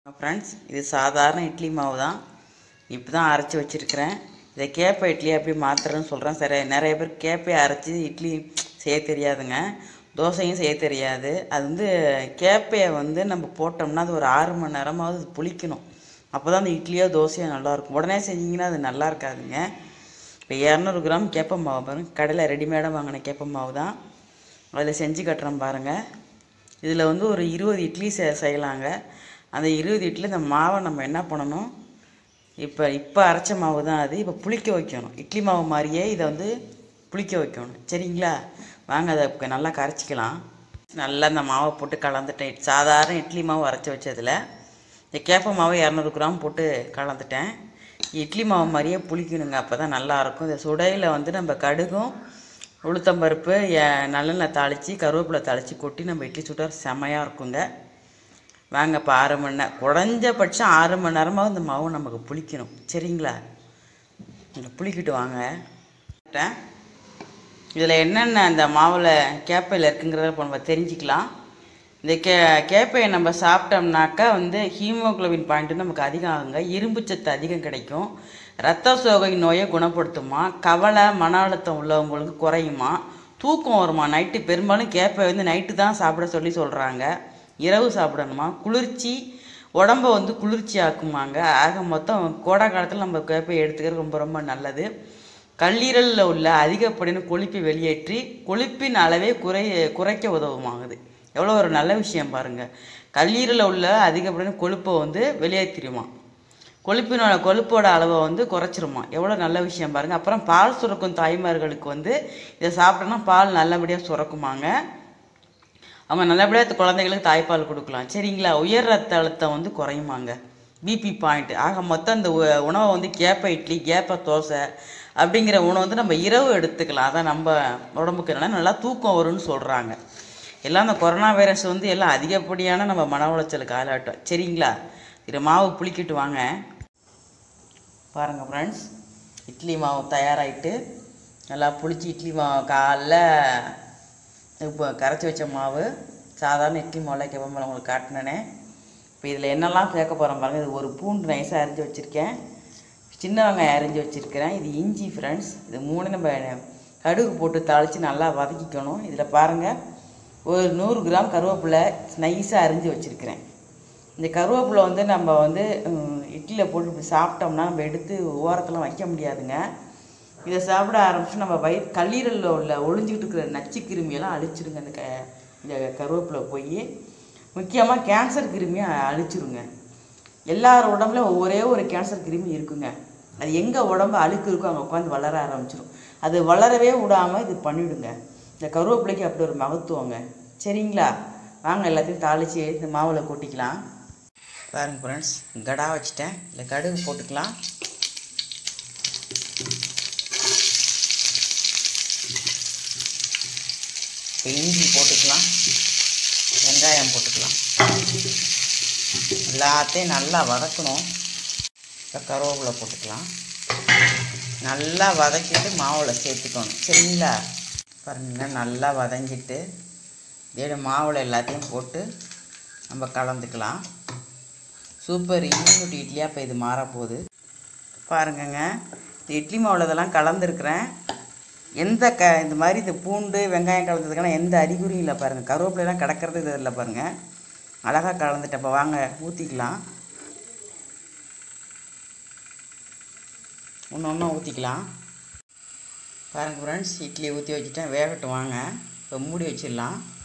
friends இது சாதாரண இட்லி மாவு தான் இப்போ தான் அரைச்சி வச்சுருக்கிறேன் இதை கேப்பை இட்லி எப்படி மாத்துறேன்னு சொல்கிறேன் சரி நிறைய பேர் கேப்பையை அரைச்சி இட்லி செய்ய தெரியாதுங்க தோசையும் செய்ய தெரியாது அது வந்து கேப்பையை வந்து நம்ம போட்டோம்னா அது ஒரு ஆறு மணி நேரமாவது அது புளிக்கணும் அப்போ தான் அந்த இட்லியோ தோசையோ நல்லாயிருக்கும் உடனே செஞ்சிங்கன்னா அது நல்லா இருக்காதுங்க இப்போ இரநூறு கிராம் கேப்ப மாவு பாருங்க கடையில் ரெடிமேடாக வாங்கின கேப்ப மாவு தான் அதில் செஞ்சு கட்டுறேன் பாருங்கள் இதில் வந்து ஒரு இருபது இட்லி செ செய்யலாங்க அந்த இருபது இட்லி இந்த மாவை நம்ம என்ன பண்ணணும் இப்போ இப்போ அரைச்ச மாவு தான் அது இப்போ புளிக்க வைக்கணும் இட்லி மாவு மாதிரியே இதை வந்து புளிக்க வைக்கணும் சரிங்களா வாங்க அதை இப்போ நல்லா கரைச்சிக்கலாம் நல்லா இந்த மாவை போட்டு கலந்துட்டேன் சாதாரண இட்லி மாவு அரைச்சி வச்சதில் இந்த கேப்ப மாவு இரநூறு கிராம் போட்டு கலந்துட்டேன் இட்லி மாவு மாதிரியே புளிக்கணுங்க அப்போ தான் நல்லாயிருக்கும் இந்த சுடையில் வந்து நம்ம கடுகும் உளுத்தம்பருப்பு எ- நல்லெண்ணெய் தாளித்து கருவேப்பிலை தாளித்து கொட்டி நம்ம இட்லி சுட்டால் செமையாக இருக்குங்க வாங்க இப்போ ஆறு மணி நேரம் குறைஞ்சபட்சம் ஆறு மணி நேரமாவது இந்த மாவு நமக்கு புளிக்கணும் சரிங்களா இந்த புளிக்கிட்டு வாங்க இதில் என்னென்ன அந்த மாவில் கேப்பையில் இருக்குங்கிறத இப்போ நம்ம தெரிஞ்சுக்கலாம் இந்த கே கேப்பையை நம்ம சாப்பிட்டோம்னாக்கா வந்து ஹீமோகுளோபின் பாயிண்ட்டு நமக்கு அதிகம் ஆகுங்க இரும்பு சத்து அதிகம் கிடைக்கும் ரத்த சோகை நோயை குணப்படுத்துமா கவலை மன அழுத்தம் உள்ளவங்களுக்கு குறையுமா தூக்கம் வருமா நைட்டு பெரும்பாலும் கேப்பை வந்து நைட்டு தான் சாப்பிட சொல்லி சொல்கிறாங்க இரவு சாப்பிடணுமா குளிர்ச்சி உடம்ப வந்து குளிர்ச்சி ஆக்குமாங்க ஆக மொத்தம் கோடை காலத்தில் நம்ம கேப்பை எடுத்துக்கிறது ரொம்ப ரொம்ப நல்லது கல்லீரலில் உள்ள அதிகப்படின கொழுப்பை வெளியேற்றி கொழுப்பின் அளவை குறை குறைக்க உதவுமாகுது எவ்வளோ ஒரு நல்ல விஷயம் பாருங்கள் கல்லீரலில் உள்ள அதிகப்படின கொழுப்பை வந்து வெளியேற்றிடுமா கொழுப்பினோட கொழுப்போட அளவை வந்து குறைச்சிருமா எவ்வளோ நல்ல விஷயம் பாருங்கள் அப்புறம் பால் சுரக்கும் தாய்மார்களுக்கு வந்து இதை சாப்பிட்டோன்னா பால் நல்லபடியாக சுரக்குமாங்க அவங்க நல்லபடியாக குழந்தைகளுக்கு தாய்ப்பால் கொடுக்கலாம் சரிங்களா உயர் ரத்த அழுத்தம் வந்து குறையுமாங்க பிபி பாயிண்ட் ஆக மொத்தம் இந்த உ- உணவை வந்து கேப்ப இட்லி கேப்ப தோசை அப்படிங்கிற உணவு வந்து நம்ம இரவு எடுத்துக்கலாம் அதான் நம்ம உடம்புக்கு என்னன்னா நல்லா தூக்கம் வரும்னு சொல்கிறாங்க எல்லாம் இந்த கொரோனா வைரஸ் வந்து எல்லாம் அதிகப்படியான நம்ம மன உளைச்சலுக்கு ஆளாட்டம் சரிங்களா இது மாவு புளிக்கிட்டு வாங்க பாருங்கள் ஃப்ரெண்ட்ஸ் இட்லி மாவு தயாராகிட்டு நல்லா புளிச்சு இட்லி மாவு காலைல இப்போ கரைச்சி வச்ச மாவு சாதாரண இட்லி மாவில் கேப்ப உங்களுக்கு காட்டினேனே இப்போ இதில் என்னெல்லாம் சேர்க்க போகிறோம் பாருங்கள் இது ஒரு பூண்டு நைஸாக அரிஞ்சு வச்சுருக்கேன் சின்ன வெங்காயம் அரிஞ்சு வச்சுருக்கிறேன் இது இஞ்சி ஃப்ரெண்ட்ஸ் இது மூணு நம்ம கடுகு போட்டு தாளித்து நல்லா வதக்கிக்கணும் இதில் பாருங்கள் ஒரு நூறு கிராம் கருவேப்பிலை நைஸாக அரிஞ்சு வச்சுருக்கிறேன் இந்த கருவேப்பிலை வந்து நம்ம வந்து ம், இட்லியில் போட்டு இப்படி சாப்பிட்டோம்னா நம்ம எடுத்து ஓரத்தில் வைக்க முடியாதுங்க இதை சாப்பிட ஆரம்பிச்சு நம்ம வயிறு கல்லீரலில் உள்ள ஒளிஞ்சிக்கிட்டு இருக்கிற நச்சு கிருமியெல்லாம் அழிச்சிடுங்க இந்த க இந்த கருவேப்பிலை போய் முக்கியமாக கேன்சர் கிருமியை அழிச்சிருங்க எல்லார் உடம்புல ஒரே ஒரு கேன்சர் கிருமி இருக்குங்க அது எங்கே உடம்பு அழுக்கு இருக்கோ அங்கே உட்காந்து வளர ஆரம்பிச்சிடும் அது வளரவே விடாமல் இது பண்ணிவிடுங்க இந்த கருவேப்பிலைக்கு அப்படி ஒரு மகத்துவங்க சரிங்களா வாங்க எல்லாத்தையும் தாளித்து இந்த மாவில் கொட்டிக்கலாம் பாருங்க ஃப்ரெண்ட்ஸ் கடா வச்சுட்டேன் இல்லை கடுகு போட்டுக்கலாம் இப்போ இஞ்சி போட்டுக்கலாம் வெங்காயம் போட்டுக்கலாம் எல்லாத்தையும் நல்லா வதக்கணும் இப்போ கருவேப்பிலை போட்டுக்கலாம் நல்லா வதக்கிட்டு மாவில் சேர்த்துக்கணும் சரிங்களா பாருங்க நல்லா வதங்கிட்டு இதே மாவில் எல்லாத்தையும் போட்டு நம்ம கலந்துக்கலாம் சூப்பர் இம்யூனிட்டி இட்லியாக இப்போ இது மாறப்போகுது பாருங்கங்க இந்த இட்லி மாவில் இதெல்லாம் கலந்துருக்குறேன் எந்த க இந்த மாதிரி இந்த பூண்டு வெங்காயம் கலந்ததுக்கெல்லாம் எந்த அறிகுறியும் இல்லை பாருங்கள் கருவேப்பிலையெல்லாம் கிடக்கிறது இது இல்லை பாருங்கள் அழகாக கலந்துட்டேன் இப்போ வாங்க ஊற்றிக்கலாம் ஒன்று ஒன்றா ஊற்றிக்கலாம் பாருங்கள் ஃப்ரெண்ட்ஸ் இட்லி ஊற்றி வச்சுட்டேன் வேகட்டும் வாங்க இப்போ மூடி வச்சிடலாம்